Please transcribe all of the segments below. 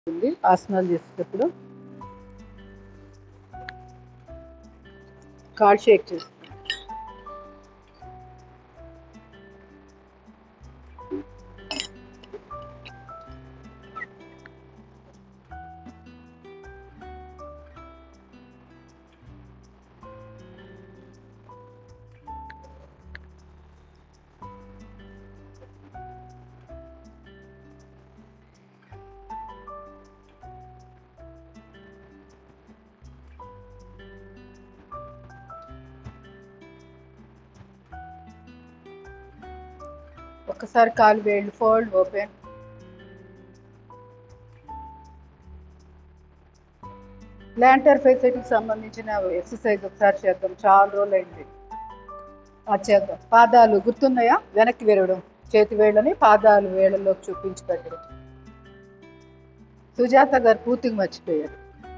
ఉంది ఆసనాలు చేసేటప్పుడు కాల్ షేక్ చేస్తాం ఒక్కసారి కాలు వేళ్ళు ఫోల్డ్ ఓపెన్ ప్లాంటర్ ఫెసిలిటీకి సంబంధించిన ఎక్సర్సైజ్ ఒకసారి చేద్దాం చాలా రోజులు అయింది అది చేద్దాం పాదాలు గుర్తున్నాయా వెనక్కి విరవడం చేతి వేళ్ళని పాదాలు వేళ్ళలోకి చూపించి పెట్టడం సుజాత గారు పూర్తిగా మర్చిపోయారు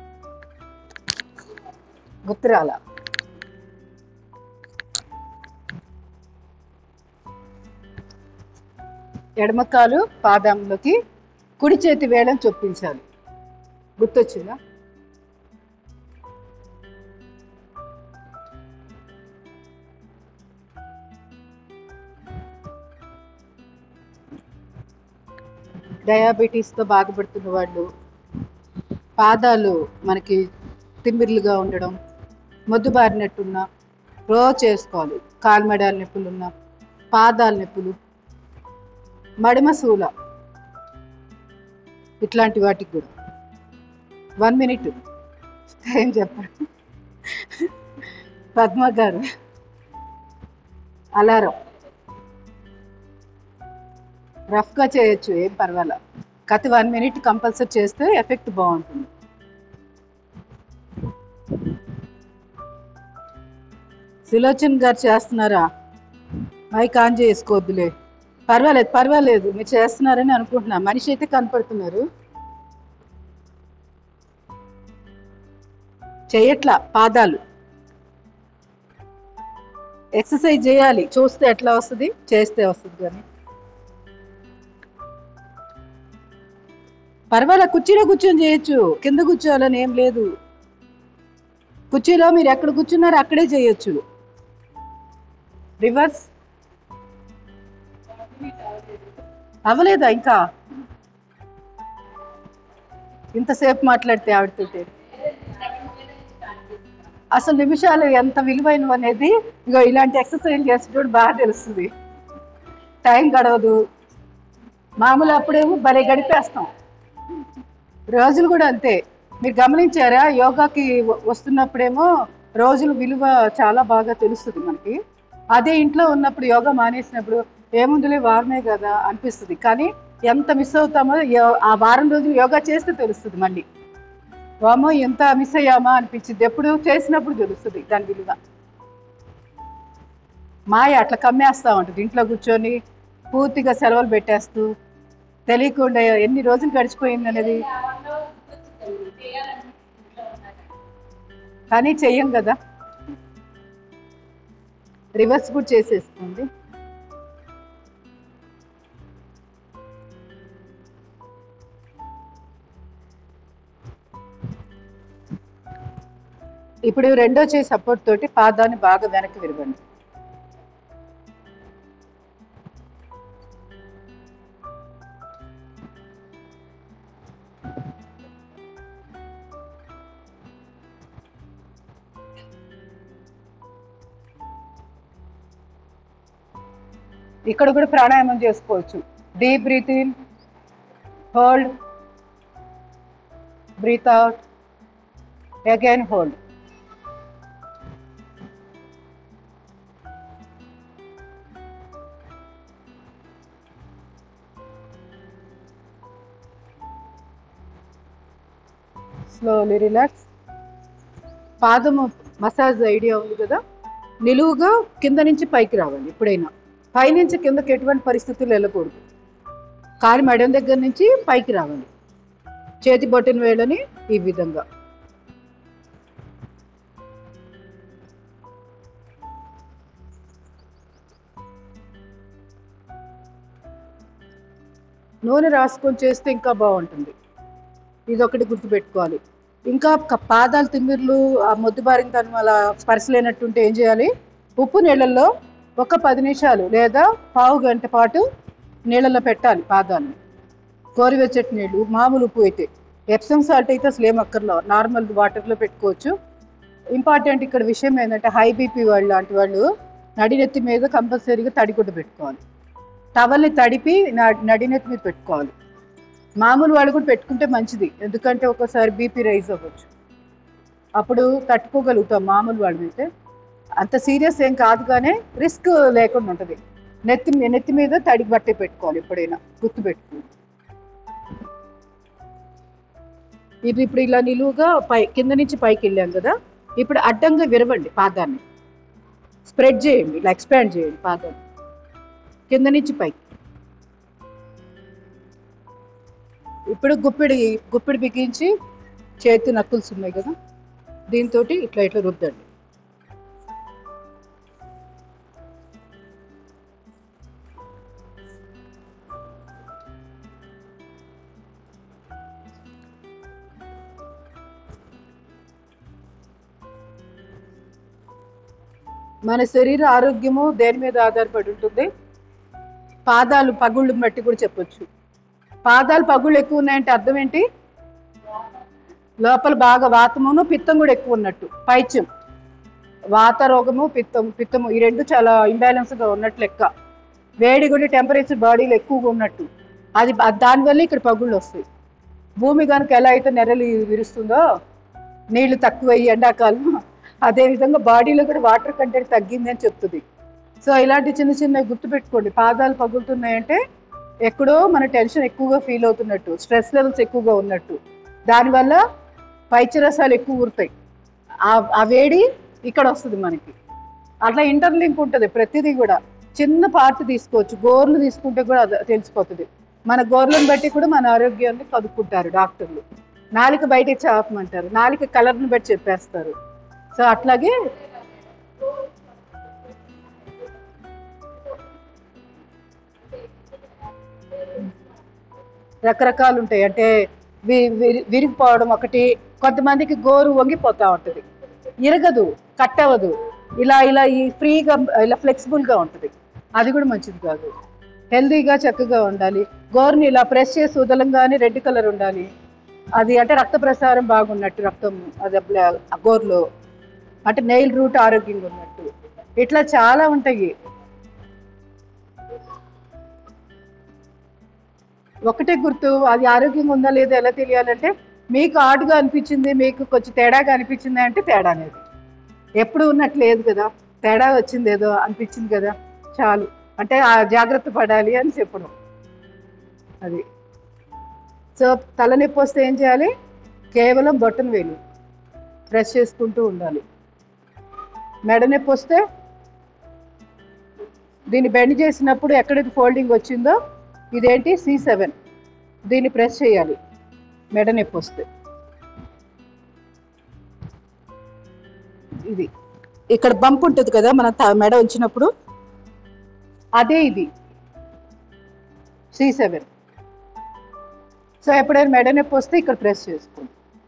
గుర్తురాల ఎడమకాలు పాదంలోకి కుడి చేతి వేళను చొప్పించాలి గుర్తొచ్చిందా డయాబెటీస్తో బాధపడుతున్న వాళ్ళు పాదాలు మనకి తిమ్మిర్లుగా ఉండడం మొద్దుబారినట్టున్న రోజు చేసుకోవాలి కాల్మెడాల నొప్పులు ఉన్న పాదాల నొప్పులు మడిమ శూల ఇట్లాంటి వాటికి కూడా వన్ మినిట్ ఏం చెప్పండి పద్మ గారు అలారం రఫ్గా చేయొచ్చు ఏం పర్వాలా కథ వన్ మినిట్ కంపల్సరీ చేస్తే ఎఫెక్ట్ బాగుంటుంది సులోచన్ గారు చేస్తున్నారా మైక్ ఆన్ చేసుకోవద్దులే పర్వాలేదు పర్వాలేదు మీరు చేస్తున్నారని అనుకుంటున్నా మనిషి అయితే కనపడుతున్నారు చేయట్లా పాదాలు ఎక్సర్సైజ్ చేయాలి చూస్తే ఎట్లా వస్తుంది చేస్తే వస్తుంది కానీ పర్వాలే కుర్చీలో కూర్చొని చేయొచ్చు కింద కూర్చోవాలని ఏం లేదు కుర్చీలో మీరు ఎక్కడ కూర్చున్నారో అక్కడే చేయొచ్చు రివర్స్ అవ్వలేదా ఇంకా ఇంతసేపు మాట్లాడితే ఆవిడతో అసలు నిమిషాలు ఎంత విలువైనవి అనేది ఇగో ఇలాంటి ఎక్సర్సైజ్ చేసేటప్పుడు బాగా తెలుస్తుంది టైం గడవదు మామూలు అప్పుడేమో భలే గడిపేస్తాం రోజులు కూడా అంతే మీరు గమనించారా యోగాకి వ- వస్తున్నప్పుడేమో రోజుల విలువ చాలా బాగా తెలుస్తుంది మనకి అదే ఇంట్లో ఉన్నప్పుడు యోగా మానేసినప్పుడు ఏముందిలే వారమే కదా అనిపిస్తుంది కానీ ఎంత మిస్ అవుతామో యో- ఆ వారం రోజులు యోగా చేస్తే తెలుస్తుంది మళ్ళీ వామో ఎంత మిస్ అయ్యామా అనిపించింది ఎప్పుడు చేసినప్పుడు తెలుస్తుంది దాని విలువ మాయ అట్లా కమ్మేస్తా ఉంటుంది ఇంట్లో కూర్చొని పూర్తిగా సెలవులు పెట్టేస్తూ తెలియకుండా ఎన్ని రోజులు గడిచిపోయింది అనేది కానీ చెయ్యం కదా రివర్స్ కూడా చేసేస్తుంది ఇప్పుడు రెండో చేయి సపోర్ట్ తోటి పాదాన్ని బాగా వెనక్కి విరగండి ఇక్కడ కూడా ప్రాణాయామం చేసుకోవచ్చు deep breath in hold breath out again hold slowly relax పాదము మసాజ్ ఐడియా ఉంది కదా నిలువుగా కింద నుంచి పైకి రావాలి ఎప్పుడైనా పైనుంచి కిందకి ఎటువంటి పరిస్థితులు వెళ్ళకూడదు కాలి మెడం దగ్గర నుంచి పైకి రావాలి చేతి బొట్టిన వేళ్ళని ఈ విధంగా నూనె రాసుకొని చేస్తే ఇంకా బాగుంటుంది ఇది ఒకటి గుర్తుపెట్టుకోవాలి ఇంకా క- పాదాలు తిమ్మిర్లు ఆ మొద్దుబారిన తనం అలా స్పర్శలేనట్టుంటే ఏం చేయాలి ఉప్పు నీళ్ళల్లో ఒక పది నిమిషాలు లేదా పావు గంట పాటు నీళ్ళల్లో పెట్టాలి పాదాన్ని గోరువెచ్చటి నీళ్ళు మామూలు ఉప్పు అయితే ఎప్సమ్ సాల్ట్ అయితే అసలు ఏం అక్కర్లో నార్మల్ వాటర్లో పెట్టుకోవచ్చు ఇంపార్టెంట్ ఇక్కడ విషయం ఏంటంటే హై బీపీ వాళ్ళు లాంటి వాళ్ళు నడినెత్తి మీద కంపల్సరీగా తడిగుడ్డ పెట్టుకోవాలి టవల్ని తడిపి న- నడినెత్తి మీద పెట్టుకోవాలి మామూలు వాళ్ళు కూడా పెట్టుకుంటే మంచిది ఎందుకంటే ఒక్కోసారి బీపీ రైజ్ అవ్వచ్చు అప్పుడు తట్టుకోగలుగుతాం మామూలు వాళ్ళు అయితే అంత సీరియస్ ఏం కాదు కానీ రిస్క్ లేకుండా ఉంటుంది నెత్తి మీ- నెత్తి మీద తడి బట్టే పెట్టుకోవాలి ఎప్పుడైనా గుర్తు పెట్టుకోవాలి ఇది ఇప్పుడు ఇలా నిలువుగా పై కింద నుంచి పైకి వెళ్ళాం కదా ఇప్పుడు అడ్డంగా విరవండి పాదాన్ని స్ప్రెడ్ చేయండి ఇలా ఎక్స్పాండ్ చేయండి పాదాన్ని కింద నుంచి పైకి ఇప్పుడు గుప్పిడి గుప్పిడి బిగించి చేతి నక్కుల్స్ ఉన్నాయి కదా దీంతో ఇట్లా ఇట్లా రుద్దండి మన శరీర ఆరోగ్యము దేని మీద ఆధారపడి ఉంటుంది పాదాలు పగుళ్ళు బట్టి కూడా చెప్పొచ్చు పాదాలు పగుళ్ళు ఎక్కువ ఉన్నాయంటే అర్థం ఏంటి లోపల బాగా వాతమును పిత్తం కూడా ఎక్కువ ఉన్నట్టు పైత్యం వాత రోగము పిత్తం పిత్తము ఈ రెండు చాలా ఇంబ్యాలెన్స్గా ఉన్నట్టు లెక్క వేడి కూడా టెంపరేచర్ బాడీలో ఎక్కువగా ఉన్నట్టు అది అది దానివల్ల ఇక్కడ పగుళ్ళు వస్తాయి భూమి కనుక ఎలా అయితే నెరలు విరుస్తుందో నీళ్లు తక్కువ ఎండాకాలం అదే విధంగా బాడీలో కూడా వాటర్ కంటెంట్ తగ్గింది అని చెప్తుంది సో ఇలాంటి చిన్న చిన్న గుర్తుపెట్టుకోండి పాదాలు పగులుతున్నాయంటే ఎక్కడో మన టెన్షన్ ఎక్కువగా ఫీల్ అవుతున్నట్టు స్ట్రెస్ లెవెల్స్ ఎక్కువగా ఉన్నట్టు దానివల్ల పైచరసాలు ఎక్కువ ఊరుతాయి ఆ- ఆ వేడి ఇక్కడ వస్తుంది మనకి అట్లా ఇంటర్లింక్ ఉంటుంది ప్రతిదీ కూడా చిన్న పార్ట్ తీసుకోవచ్చు గోర్లు తీసుకుంటే కూడా అది తెలిసిపోతుంది మన గోర్లను బట్టి కూడా మన ఆరోగ్యాన్ని కదుక్కుంటారు డాక్టర్లు నాలిక బయట ఇచ్చి ఆపమంటారు నాలిక కలర్ని బట్టి చెప్పేస్తారు సో అట్లాగే రకరకాలు ఉంటాయి అంటే వి- విరి- విరిగిపోవడం ఒకటి కొంతమందికి గోరు వంగిపోతా ఉంటుంది ఇరగదు కట్ అవ్వదు ఇలా ఇలా ఈ ఫ్రీగా ఇలా ఫ్లెక్సిబుల్గా ఉంటుంది అది కూడా మంచిది కాదు హెల్దీగా చక్కగా ఉండాలి గోరుని ఇలా ప్రెస్ చేసి వదలంగానే రెడ్ కలర్ ఉండాలి అది అంటే రక్త ప్రసారం బాగున్నట్టు రక్తం అది బ్లా- ఆ గోరులో అంటే నెయిల్ రూట్ ఆరోగ్యంగా ఉన్నట్టు ఇట్లా చాలా ఉంటాయి ఒకటే గుర్తు అది ఆరోగ్యంగా ఉందా లేదా ఎలా తెలియాలంటే మీకు ఆడుగా అనిపించింది మీకు కొంచెం తేడాగా అనిపించింది అంటే తేడా అనేది ఎప్పుడు ఉన్నట్లు లేదు కదా తేడా వచ్చింది ఏదో అనిపించింది కదా చాలు అంటే ఆ జాగ్రత్త పడాలి అని చెప్పడం అది సో తలనొప్పి వస్తే ఏం చేయాలి కేవలం బొట్టన వేలు ప్రెస్ చేసుకుంటూ ఉండాలి మెడ నొప్పి వస్తే దీన్ని బెండ్ చేసినప్పుడు ఎక్కడైతే ఫోల్డింగ్ వచ్చిందో ఇదేంటి సి సెవెన్ దీన్ని ప్రెస్ చేయాలి మెడ నొప్పి వస్తే ఇది ఇక్కడ బంప్ ఉంటుంది కదా మన త- మెడ ఉంచినప్పుడు అదే ఇది సి సెవెన్ సో ఎప్పుడైనా మెడ నొప్పి వస్తే ఇక్కడ ప్రెస్ చేసుకోండి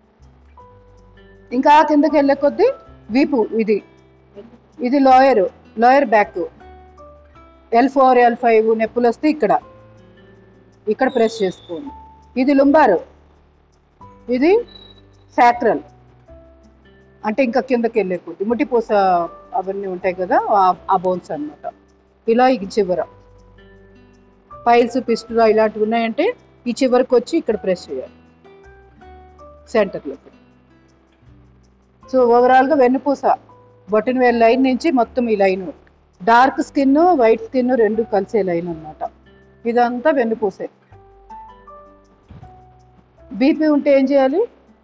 ఇంకా కిందకి వెళ్ళే కొద్దీ వీపు ఇది ఇది lower lower back L four L five నొప్పులు వస్తే ఇక్కడ ఇక్కడ ప్రెస్ చేసుకోండి ఇది లుంబారు ఇది సాక్రల్ అంటే ఇంకా కిందకి వెళ్ళే కొద్ది ముట్టిపూస అవన్నీ ఉంటాయి కదా ఆ- ఆ బోన్స్ అన్నమాట ఇలా ఈ చివర పైల్స్ పిస్టులా ఇలాంటివి ఉన్నాయంటే ఈ చివరికి వచ్చి ఇక్కడ ప్రెస్ చేయాలి సెంటర్లో సో ఓవరాల్గా వెన్నుపూస బొటన్ వేల్ లైన్ నుంచి మొత్తం ఈ line dark skin white skin రెండు కలిసే లైన్ అన్నమాట ఇదంతా వెన్నుపూసే బీపీ ఉంటే ఏం చేయాలి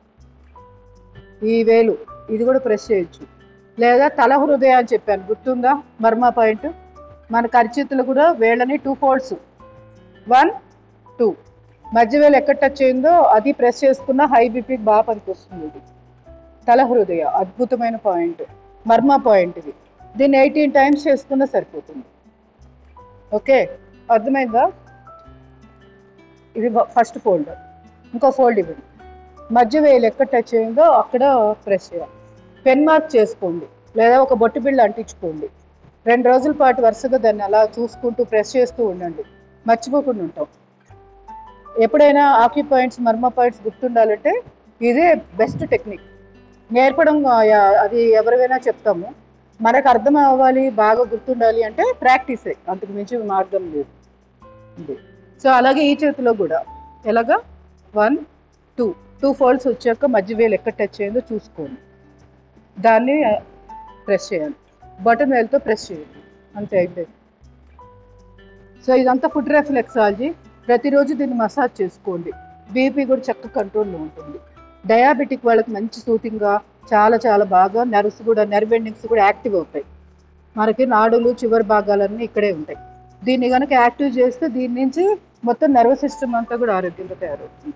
ఈ వేలు ఇది కూడా ప్రెస్ చేయొచ్చు లేదా తల హృదయ అని చెప్పాను గుర్తుందా మర్మా పాయింట్ మన కరిచేతులు కూడా వేళ్ళని టూ ఫోల్డ్స్ వన్ టూ మధ్య వేలు ఎక్కడ టచ్ అయిందో అది ప్రెస్ చేసుకున్న హై బీపీకి బాగా పనికొస్తుంది ఇది తల హృదయ అద్భుతమైన పాయింట్ మర్మా పాయింట్ ఇది దీన్ని ఎయిటీన్ టైమ్స్ చేసుకున్నా సరిపోతుంది ఓకే అర్థమైందా ఇది ఫస్ట్ ఫోల్డ్ ఇంకో ఫోల్డ్ ఇవ్వండి మధ్య వేలు ఎక్కడ టచ్ చేయందో అక్కడ ప్రెస్ చేయాలి పెన్ మార్క్ చేసుకోండి లేదా ఒక బొట్టు బిళ్ళ అంటించుకోండి రెండు రోజుల పాటు వరుసగా దాన్ని అలా చూసుకుంటూ ప్రెస్ చేస్తూ ఉండండి మర్చిపోకుండా ఉంటాం ఎప్పుడైనా ఆక్యూ పాయింట్స్ మర్మ పాయింట్స్ గుర్తుండాలంటే ఇదే బెస్ట్ టెక్నిక్ నేర్పడం ఆ, యా- అది ఎవరికైనా చెప్తాము మనకు అర్థం అవ్వాలి బాగా గుర్తుండాలి అంటే ప్రాక్టీసే అంతకు మించి మార్గం లేదు ఇది సో అలాగే ఈ చేతిలో కూడా ఎలాగా వన్ టూ టూ ఫోల్డ్స్ వచ్చాక మధ్య వేలు ఎక్కడ టచ్ చేయందో చూసుకోండి దాన్ని ప్రెస్ చేయాలి బటన్ వేలుతో ప్రెస్ చేయండి అంతే అయిపోయింది సో ఇదంతా ఫుడ్ రెఫ్లెక్సాలజీ ప్రతిరోజు దీన్ని మసాజ్ చేసుకోండి బీపీ కూడా చక్కగా కంట్రోల్లో ఉంటుంది డయాబెటిక్ వాళ్ళకి మంచి సూతింగ్గా చాలా చాలా బాగా నర్వ్స్ కూడా నర్వ్ ఎండింగ్స్ కూడా యాక్టివ్ అవుతాయి మనకి నాడులు చివరి భాగాలన్నీ ఇక్కడే ఉంటాయి దీన్ని కనుక యాక్టివ్ చేస్తే దీని నుంచి మొత్తం నర్వస్ సిస్టమ్ అంతా కూడా ఆరోగ్యంగా తయారవుతుంది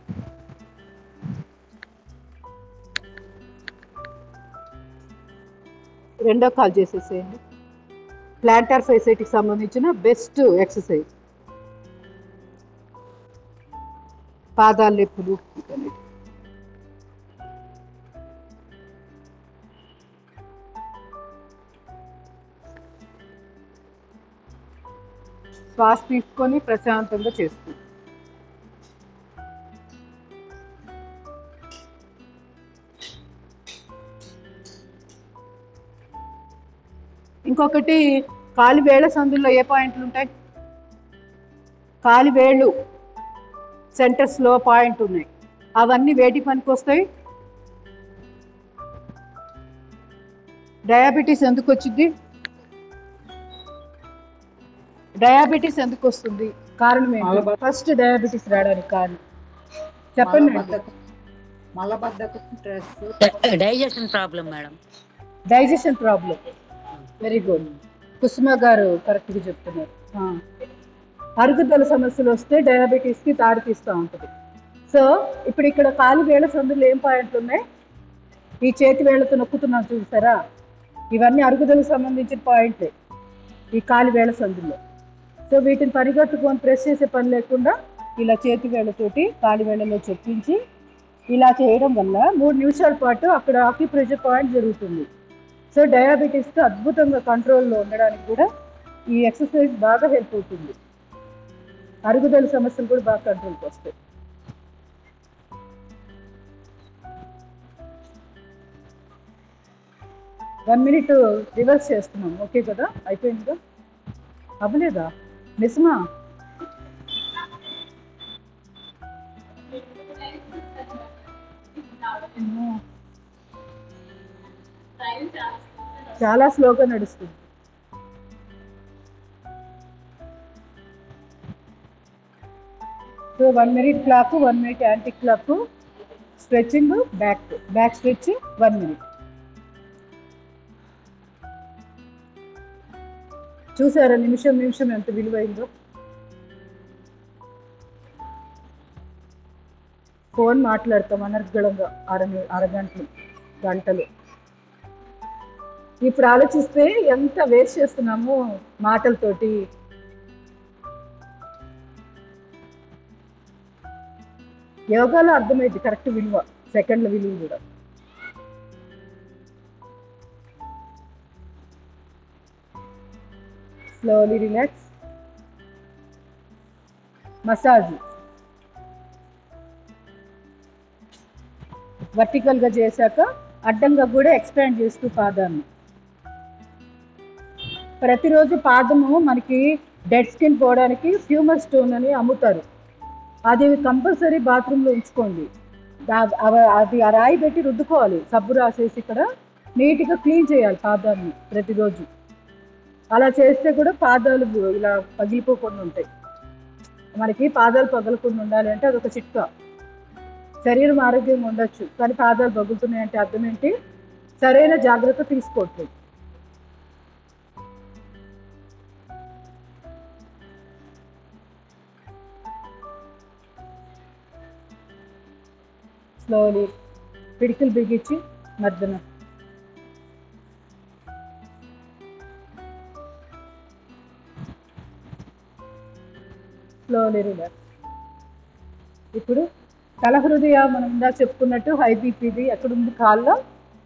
రెండో కాల్ చేసేసేయండి ప్లాంటార్ ఫెసిలిటీకి సంబంధించిన బెస్ట్ ఎక్సర్సైజ్ పాదాల నొప్పులు వీటన్నిటి. శ్వాస తీసుకొని ప్రశాంతంగా చేస్తుంది ఇంకొకటి కాలి వేళ్ల సందుల్లో ఏ పాయింట్లు ఉంటాయి కాలి వేళ్ళు సెంటర్స్లో పాయింట్ ఉన్నాయి అవన్నీ వేటి పనికి వస్తాయి డయాబెటీస్ ఎందుకు వచ్చింది డయాబెటీస్ ఎందుకు వస్తుంది కారణం ఏంటి మలబద్ధకం. ఫస్ట్ డయాబెటీస్ రావడానికి కారణం చెప్పండి మేడం. మలబద్ధకం మలబద్ధకం stress digestion problem madam digestion problem very good Kusuma గారు కరెక్ట్గా చెప్తున్నారు ఆ. అరుగుదల సమస్యలు వస్తే డయాబెటీస్కి దారితీస్తూ ఉంటుంది సో ఇప్పుడు ఇక్కడ కాలు వేళ్ళ సందులో ఏం పాయింట్లు ఉన్నాయి ఈ చేతి వేళ్ళతో నొక్కుతున్నాం చూసారా ఇవన్నీ అరుగుదలకు సంబంధించిన పాయింట్లే ఈ కాలి వేళ్ళ సందులో సో వీటిని పరిగెత్తుకొని ప్రెస్ చేసే పని లేకుండా ఇలా చేతి వేళ్ళతోటి కాలి వేళ్ళలో చొప్పించి ఇలా చేయడం వల్ల మూడు నిమిషాల పాటు అక్కడ ఆక్యుప్రెషర్ పాయింట్ జరుగుతుంది సో డయాబెటీస్కి అద్భుతంగా కంట్రోల్లో ఉండడానికి కూడా ఈ ఎక్సర్సైజ్ బాగా హెల్ప్ అవుతుంది అరుగుదల సమస్యలు కూడా బాగా కంట్రోల్కి వస్తాయి వన్ మినిట్ రివర్స్ చేస్తున్నాం ఓకే కదా అయిపోయిందిగా అవ్వలేదా నిజమా అమ్మో. చాలా స్లోగా నడుస్తుంది so one minute clock one minute anti clock stretching back back stretch one minute చూసారా నిమిషం నిమిషం ఎంత విలువైందో ఫోన్ మాట్లాడతాం అనర్గళంగా అర అరగంటలు గంటలు ఇప్పుడు ఆలోచిస్తే ఎంత వేస్ట్ చేస్తున్నాము మాటలతోటి యోగాలో అర్థమైంది కరెక్ట్ విలువ సెకండ్ల విలువ కూడా స్లోలీ రిలాక్స్ మసాజ్ వర్టికల్గా చేశాక అడ్డంగా కూడా ఎక్స్పాండ్ చేస్తూ పాదాన్ని ప్రతిరోజు పాదము మనకి డెడ్ స్కిన్ పోవడానికి హ్యూమర్ స్టోన్ అని అమ్ముతారు అది కంపల్సరీ బాత్రూంలో ఉంచుకోండి దా- అవ- అది ఆ రాయి పెట్టి రుద్దుకోవాలి సబ్బు రాసేసి ఇక్కడ నీట్గా క్లీన్ చేయాలి పాదాన్ని ప్రతిరోజు అలా చేస్తే కూడా పాదాలు ఇలా పగిలిపోకుండా ఉంటాయి మనకి పాదాలు పగలకుండా ఉండాలి అంటే అదొక చిట్కా శరీరం ఆరోగ్యంగా ఉండొచ్చు కానీ పాదాలు పగులుతున్నాయంటే అర్థం ఏంటి సరైన జాగ్రత్త తీసుకోవట్లేదు స్లోలీ పిడికిలు బిగించి మధ్యన స్లోలీ రిలాక్స్ ఇప్పుడు తల హృదయ మనం ఇందా చెప్పుకున్నట్టు హై బీపీది ఎక్కడుంది కాల్లో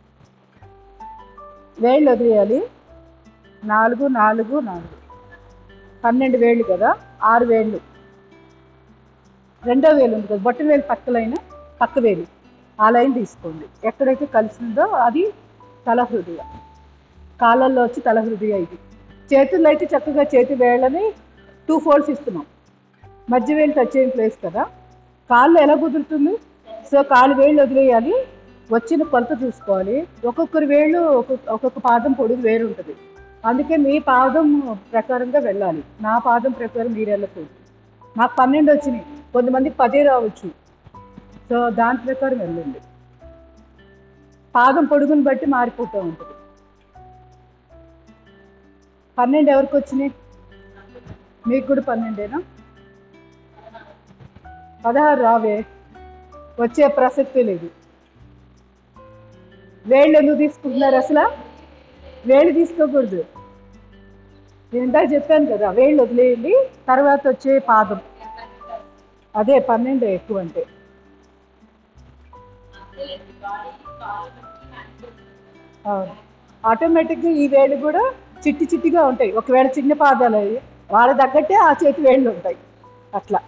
వేళ్ళు వదిలేయాలి నాలుగు నాలుగు నాలుగు పన్నెండు వేళ్ళు కదా ఆరు వేళ్ళు రెండో వేలు ఉంది కదా బొట్ట వేలు పక్కలైన పక్క వేలు ఆ లైన్ తీసుకోండి ఎక్కడైతే కలిసిందో అది తల హృదయ కాళ్ళల్లో వచ్చి తల హృదయ ఇది చేతుల్లో అయితే చక్కగా చేతి వేళ్ళని టూ ఫోల్డ్స్ ఇస్తున్నాం మధ్య వేలు టచ్ అయిన ప్లేస్ కదా కాళ్ళు ఎలా కుదురుతుంది సో కాలు వేళ్ళు వదిలేయాలి వచ్చిన కొలత చూసుకోవాలి ఒక్కొక్కరి వేళ్ళు ఒక్కొక్క ఒక్కొక్క పాదం పొడుగు వేరు ఉంటుంది అందుకే మీ పాదం ప్రకారంగా వెళ్ళాలి నా పాదం ప్రకారం మీరు వెళ్ళకూడదు నాకు పన్నెండు వచ్చినాయి కొంతమందికి పదే రావచ్చు సో దాని ప్రకారం వెళ్ళండి పాదం పొడుగుని బట్టి మారిపోతూ ఉంటుంది పన్నెండు ఎవరికి వచ్చినాయి మీకు కూడా పన్నెండేనా పదహారు రావే వచ్చే ప్రసక్తి లేదు వేళ్ళు ఎందుకు తీసుకుంటున్నారు అసలు వేళ్ళు తీసుకోకూడదు నేను ఇందాక చెప్పాను కదా వేళ్ళు వదిలేయండి తర్వాత వచ్చే పాదం అదే పన్నెండు ఎక్కువ అంటే అవును ఆటోమేటిక్గా ఈ వేళ్ళు కూడా చిట్టి చిట్టిగా ఉంటాయి ఒకవేళ చిన్న పాదాలు అవి వాళ్ళ తగ్గట్టే ఆ చేతి వేళ్ళు ఉంటాయి అట్లా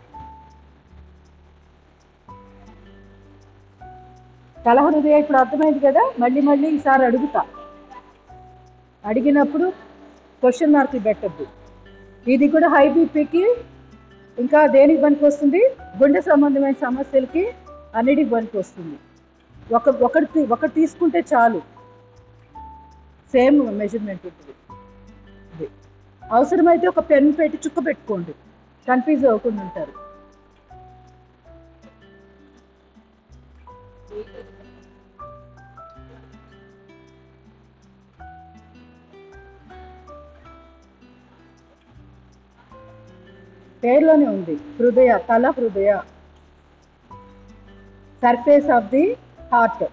తల హృదయ ఇప్పుడు అర్థమైంది కదా మళ్ళీ మళ్ళీ ఈసారి అడుగుతా అడిగినప్పుడు క్వశ్చన్ మార్కులు పెట్టద్దు ఇది కూడా హై బీపీకి ఇంకా దేనికి పనికి వస్తుంది గుండె సంబంధమైన సమస్యలకి అన్నిటికి పనికి వస్తుంది ఒక ఒకటి తీ- ఒకటి తీసుకుంటే చాలు సేమ్ మెజర్మెంట్ ఉంటుంది ఇది. అవసరమైతే ఒక పెన్ పెట్టి చుక్క పెట్టుకోండి కన్ఫ్యూజ్ అవ్వకుండా ఉంటారు పేర్లోనే ఉంది హృదయ తల హృదయ సర్ఫేస్ ఆఫ్ ది హార్ట్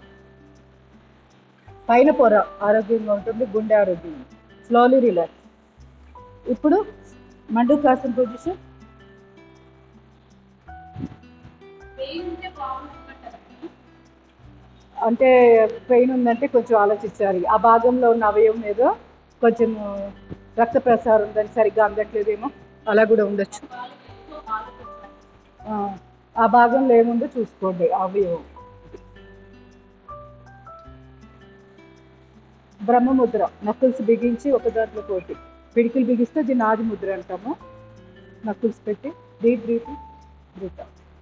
పైన పొర ఆరోగ్యంగా ఉంటుంది గుండె ఆరోగ్యంగా స్లోలీ రిలాక్స్ ఇప్పుడు మండు కాసిన పొజిషన్ అంటే పెయిన్ ఉందంటే కొంచెం ఆలోచించాలి ఆ భాగంలో ఉన్న అవయవం ఏదో కొంచెం రక్త ప్రసారం ఉందని సరిగ్గా అందట్లేదేమో అలా కూడా ఉండొచ్చు ఆ, ఆ భాగంలో ఏముందో చూసుకోండి ఆ అవయవం బ్రహ్మముద్ర నక్కుల్స్ బిగించి ఒక దాంట్లో పోటీ పిడికిలు బిగిస్తే దీన్ని ఆది ముద్ర అంటాము నక్కుల్స్ పెట్టి deep breath breath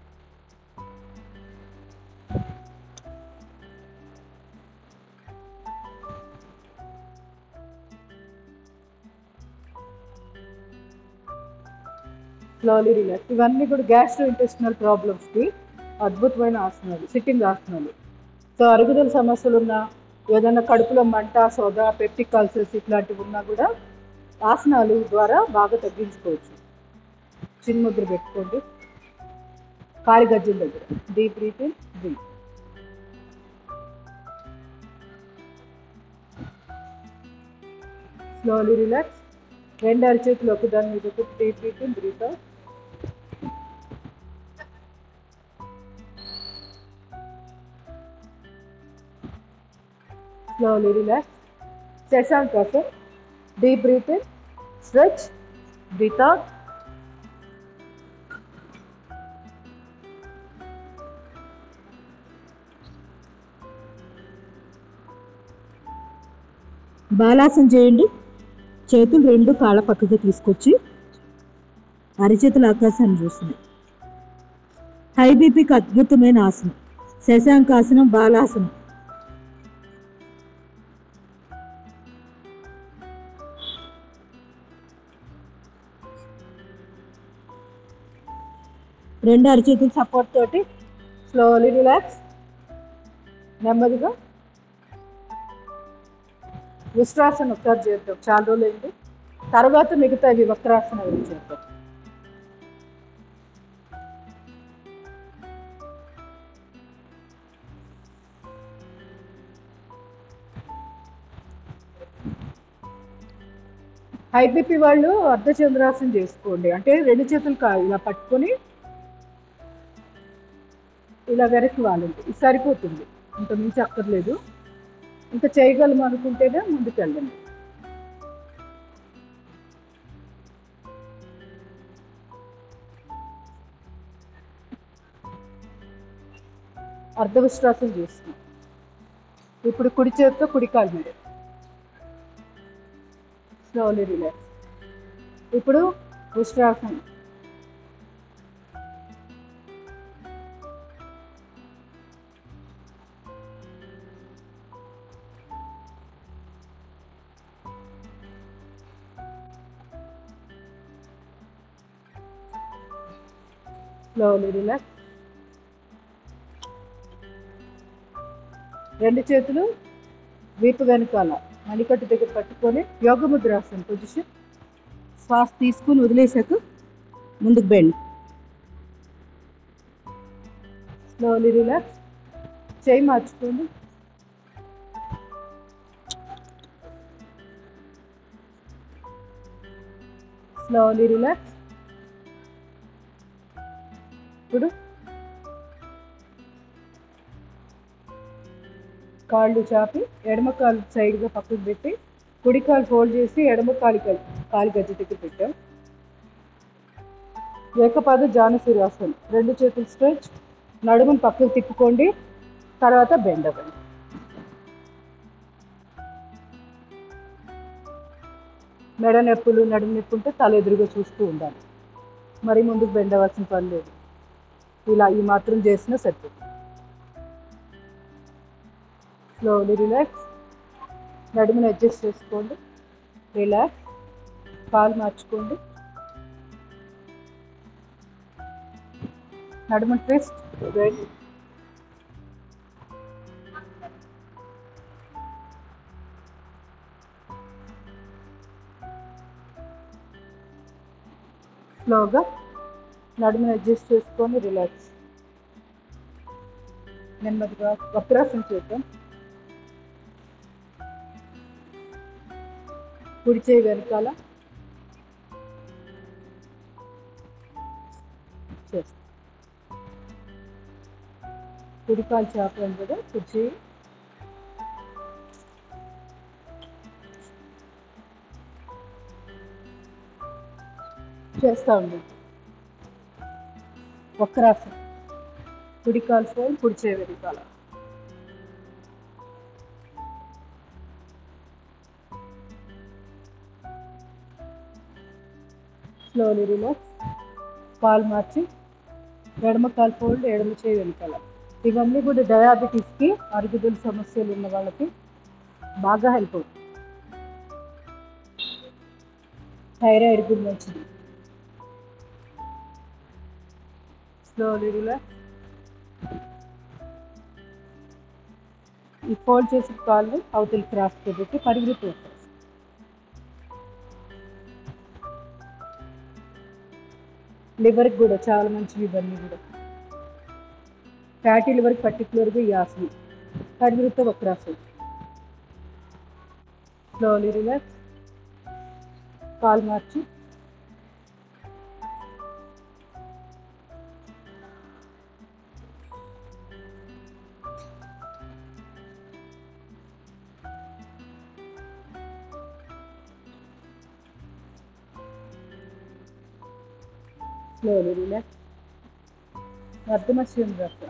slowly relax ఇవన్నీ కూడా గ్యాస్ట్రో ఇంటెస్టినల్ ప్రాబ్లమ్స్కి అద్భుతమైన ఆసనాలు సిట్టింగ్ ఆసనాలు సో అరుగుదల సమస్యలు ఉన్నా ఏదైనా కడుపులో మంట సోద పెప్టిక్ అల్సర్స్ ఇట్లాంటివి ఉన్నా కూడా ఆసనాలు ద్వారా బాగా తగ్గించుకోవచ్చు చిన్ముద్ర పెట్టుకోండి కాలి గజ్జల దగ్గర deep breath in breath slowly relax రెండు అరిచేతులు ఒక దాని మీద ఒకటి deep breath in breath out slowly relax. Shashankasa. Deep breath in, stretch, breathe out. Balasana చేయండి చేతులు రెండు కాళ్ళ పక్కగా తీసుకొచ్చి అరిచేతుల ఆకాశాన్ని చూస్తుంది హై బీపీకి అద్భుతమైన ఆసనం శశాంకాసనం బాలాసనం రెండు అరిచేతుల సపోర్ట్ తోటి స్లోలీ రిలాక్స్ నెమ్మదిగా విశ్వాసన ఒకసారి చేద్దాం చాలా రోజులు అయింది తర్వాత మిగతా ఇవి వక్రాసన గురించి చేద్దాం హై బీపీ వాళ్ళు అర్ధచంద్రాసనం చేసుకోండి అంటే రెండు చేతులు కా ఇలా పట్టుకొని ఇలా వెనక్కి వాలండి ఇది సరిపోతుంది ఇంత మించి అక్కర్లేదు ఇంకా చేయగలం అనుకుంటేనే ముందుకు వెళ్ళండి అర్ధవిశ్వాసం చేస్తున్నాం ఇప్పుడు కుడి చేతితో కుడి కాలు మీద స్లోలీ రిలాక్స్ ఇప్పుడు ఉష్ట్రాసనం స్లోలీ రిలాక్స్ రెండు చేతులు వీపు వెనకాల మణికట్టు దగ్గర పట్టుకొని యోగ ముద్రాసనం పొజిషన్ శ్వాస తీసుకుని వదిలేసాక ముందుకు బెండ్ స్లోలీ రిలాక్స్ చేయి మార్చుకోండి స్లోలీ రిలాక్స్ ఇప్పుడు కాళ్ళు చాపి ఎడమ కాలు సైడ్గా పక్కకు పెట్టి కుడి కాలు ఫోల్డ్ చేసి ఎడమ కాలి కాలి గజ్జ దగ్గర పెట్టాం ఏకపాద జానసిరాసనం రెండు చేతులు స్ట్రెచ్ నడుమును పక్కకు తిప్పుకోండి తర్వాత బెండ్ అవ్వండి మెడ నొప్పులు నడుము నొప్పి ఉంటే తల ఎదురుగా చూస్తూ ఉండాలి మరి ముందుకు బెండ్ అవ్వాల్సిన పని లేదు ఇలా ఈ మాత్రం చేసినా సరిపోతుంది స్లోలీ రిలాక్స్ నడుముని అడ్జస్ట్ చేసుకోండి రిలాక్స్ కాలు మార్చుకోండి నడుము ట్విస్ట్ బెండ్ స్లోగా నడుముని అడ్జస్ట్ చేసుకొని రిలాక్స్ నెమ్మదిగా వక్రాసనం చేద్దాం కుడి చేయి వెనకాల చేస్తాం కుడి కాలు చేపలం కదా కుడి చేయి చేస్తా ఉండి వక్రాసనం కుడి కాలు ఫోన్ కుడి చేయి వెనకాల స్లోలీ రిలాక్స్ కాలు మార్చి ఎడమ కాలు ఫోల్డ్ ఎడమ చేయి వెనకాల ఇవన్నీ కూడా డయాబెటీస్కి అరుగుదల సమస్యలు ఉన్న వాళ్ళకి బాగా హెల్ప్ అవుతుంది థైరాయిడ్ కూడా మంచిది స్లోలీ రిలాక్స్ ఈ ఫోల్డ్ చేసిన కాళ్ళు అవతల క్రాస్ పెట్టి పరిగెత్తి వస్తారు లివర్కి కూడా చాలా మంచివి ఇవన్నీ కూడా ఫ్యాటీ లివర్కి పర్టికులర్గా ఈ ఆసనం పరిగెత్తే వక్రాసనం స్లోలీ రిలాక్స్ కాలు మార్చి slowly relax. మధ్యమశ్యం రసం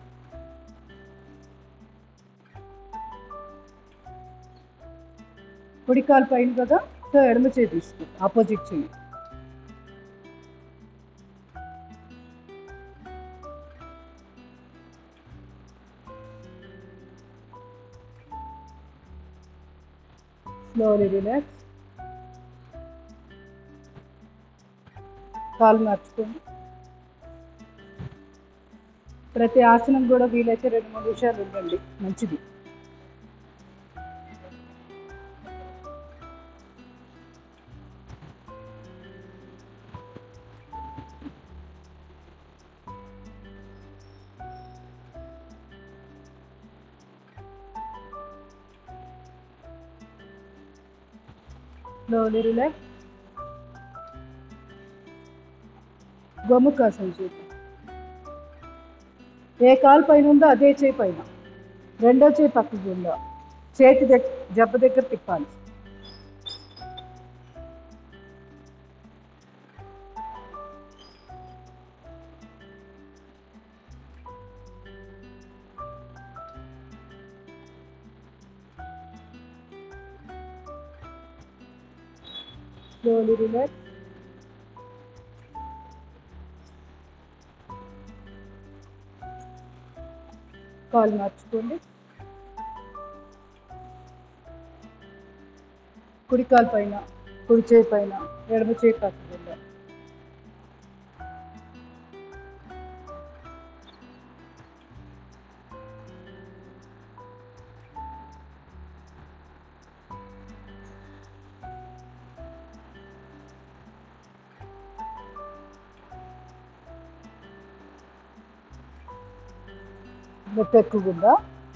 కుడి కాలు పైన కదా సో ఎడమ చేయి తీసుకో ఆపోజిట్ చెయ్యి స్లోలీ రిలాక్స్ కాలు మార్చుకోండి ప్రతి ఆసనం కూడా వీలైతే రెండు మూడు నిమిషాలు ఉండండి మంచిది స్లోలీ రిలాక్స్ గోముఖాసనం చేద్దాం ఏ కాలు పైన ఉందో అదే చేయి పైన రెండో చేయి పక్కకు ఉందో చేతి దగ్గర జబ్బ దగ్గర తిప్పాలి slowly relax. కాలు మార్చుకోండి కుడి కాలు పైన కుడి చేయి పైన ఎడమ చేయి పక్కకు వెళ్ళాలి నొప్పి ఎక్కువగా ఉందా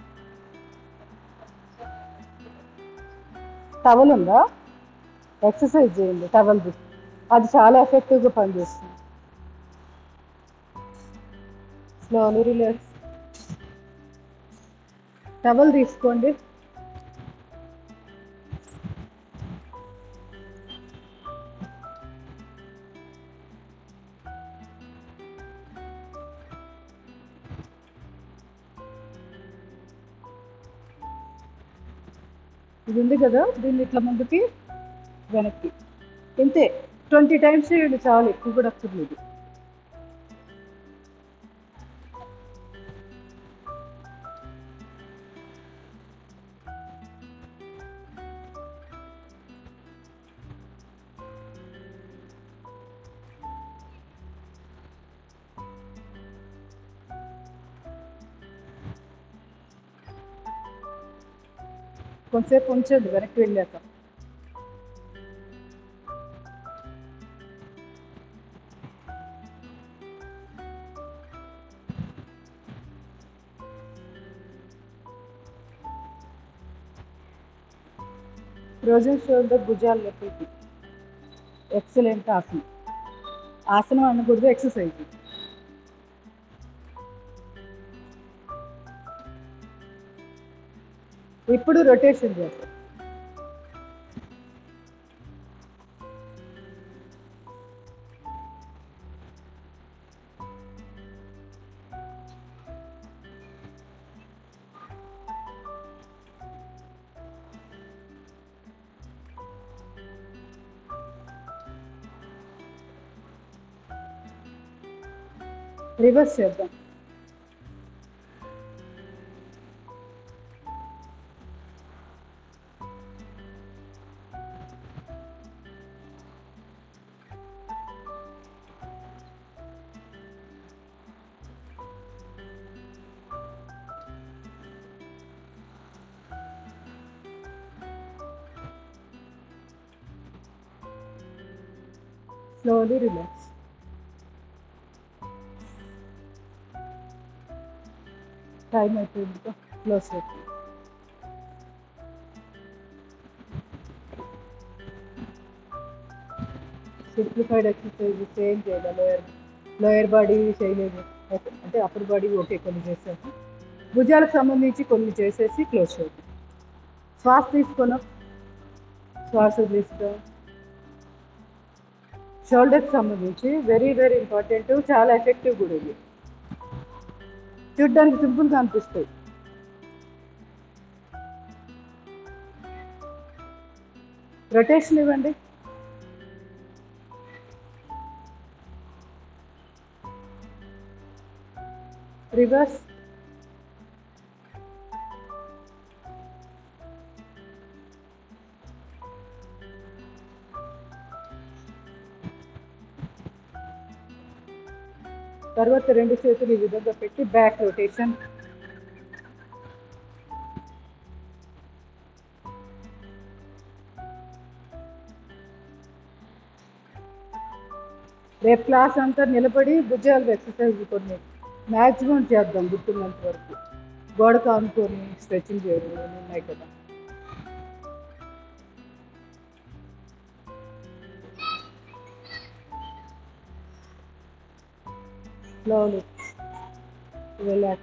టవల్ ఉందా ఎక్సర్సైజ్ చేయండి టవల్ది అది చాలా ఎఫెక్టివ్గా పనిచేస్తుంది స్లోలీ రిలాక్స్ టవల్ తీసుకోండి ఇది ఉంది కదా దీన్ని ఇట్లా ముందుకి వెనక్కి ఇంతే ట్వంటీ టైమ్స్ చేయండి చాలు ఎక్కువ కూడా అక్కర్లేదు కొంచెంసేపు ఉంచండి వెనక్కి వెళ్ళాక ఫ్రోజన్ షోల్డర్ భుజాలు నొప్పికి ఎక్సలెంట్ ఆసనం ఆసనం అనకూడదు ఎక్సర్సైజ్ ఇప్పుడు రొటేషన్ చేస్తాం రివర్స్ చేద్దాం slowly relax. టైం అయిపోయింది క్లోజ్ చేయండి సింప్లిఫైడ్ ఎక్సర్సైజ్ ఏం చేయాలి లోయర్ లోయర్ బాడీ చేయలేదు అంటే అప్పర్ బాడీ ఓకే కొన్ని చేసాము భుజాలకు సంబంధించి కొన్ని చేసేసి క్లోజ్ చేయండి శ్వాస తీసుకున్నా శ్వాస తీసుకో షోల్డర్కి సంబంధించి వెరీ వెరీ ఇంపార్టెంట్ చాలా ఎఫెక్టివ్ కూడా ఇది చూడ్డానికి సింపుల్గా అనిపిస్తాయి రొటేషన్ ఇవ్వండి రివర్స్ తర్వాత రెండు చేతులు ఈ విధంగా పెట్టి బ్యాక్ రొటేషన్ రేపు క్లాస్ అంతా నిలబడి భుజాలు ఎక్సర్సైజ్ కొన్ని మ్యాక్సిమం చేద్దాం గుర్తున్నంత వరకు గోడకు ఆనుకొని స్ట్రెచింగ్ చేయడం ఇవన్నీ ఉన్నాయి కదా స్లోలీ రిలాక్స్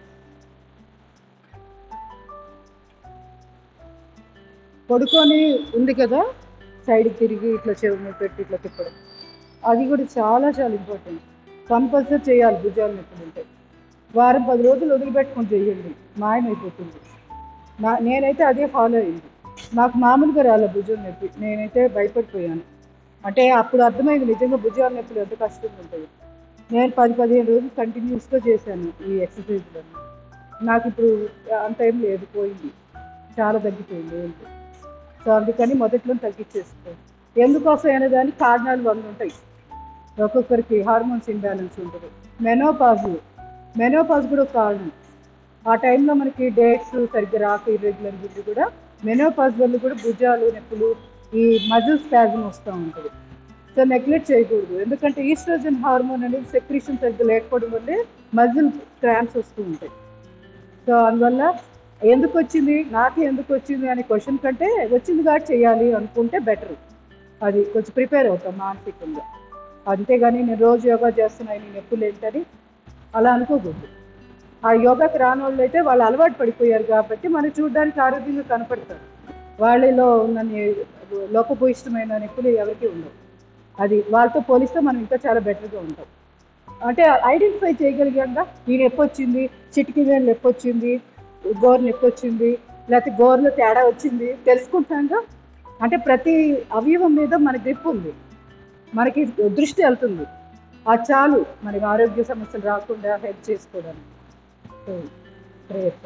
పడుకొని ఉంది కదా సైడ్కి తిరిగి ఇట్లా చెవి మీద పెట్టి ఇట్లా తిప్పడం అది కూడా చాలా చాలా ఇంపార్టెంట్ కంపల్సరీ చేయాలి భుజాలు నొప్పులు ఉంటాయి వారం పది రోజులు వదిలిపెట్టుకొని చేయండి మాయమైపోతుంది నా నేనైతే అదే ఫాలో అయింది నాకు మామూలుగా రాలే భుజం నొప్పి నేనైతే భయపడిపోయాను అంటే అప్పుడు అర్థమైంది నిజంగా భుజాల నొప్పులు ఎంత కష్టంగా ఉంటాయి నేను పది పదిహేను రోజులు కంటిన్యూస్గా చేశాను ఈ ఎక్సర్సైజ్లను నాకు ఇప్పుడు అంత ఏం లేదు పోయింది చాలా తగ్గిపోయింది ఏంటి సో అందుకని మొదట్లో తగ్గించేసుకోండి ఎందుకోసం అనే దానికి కారణాలు వంద ఉంటాయి ఒక్కొక్కరికి హార్మోన్స్ ఇంబ్యాలెన్స్ ఉంటుంది మెనోపాజ్ మెనోపాజ్ కూడా ఒక కారణం ఆ టైంలో మనకి డేట్స్ సరిగ్గా రాక ఇర్రెగ్యులర్ గుడ్డు కూడా మెనోపాజ్ వల్ల కూడా భుజాలు నొప్పులు ఈ మజిల్ స్పాజం వస్తూ ఉంటుంది సో నెగ్లెక్ట్ చేయకూడదు ఎందుకంటే ఈస్ట్రోజన్ హార్మోన్ అనేది సెక్రీషన్ సరిగ్గా లేకపోవడం వల్లే మజిల్ క్రాంప్స్ వస్తూ ఉంటాయి సో అందువల్ల ఎందుకు వచ్చింది నాకు ఎందుకు వచ్చింది అనే క్వశ్చన్ కంటే వచ్చింది కాబట్టి చేయాలి అనుకుంటే బెటర్ అది కొంచెం ప్రిపేర్ అవుతాం మానసికంగా అంతేగాని నేను రోజు యోగా చేస్తున్నాను నేను ఎప్పుడు ఏంటని అలా అనుకోకూడదు ఆ యోగాకి రాని వాళ్ళు అయితే వాళ్ళు అలవాటు పడిపోయారు కాబట్టి మనకి చూడడానికి ఆరోగ్యంగా కనపడతారు వాళ్ళలో ఉన్న ని- లోపభూయిష్టమైన నొప్పులు ఎవరికి ఉండవు అది వాళ్ళతో పోలిస్తే మనం ఇంకా చాలా బెటర్గా ఉంటాం అంటే ఐడెంటిఫై చేయగలిగాక ఈ నొప్పి వచ్చింది చిటికి మీద నొప్పి వచ్చింది గోరు నొప్పి వచ్చింది లేకపోతే గోరులో తేడా వచ్చింది తెలుసుకుంటాంగా అంటే ప్రతి అవయవం మీద మన గ్రిప్ ఉంది మనకి దృష్టి వెళ్తుంది అది చాలు మనకి ఆరోగ్య సమస్యలు రాకుండా హెల్ప్ చేసుకోవడానికి సో ప్రేయర్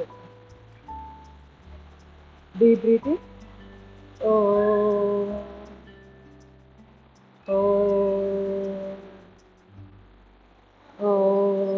డీప్ బ్రీతింగ్ ఓ ఓ ఓ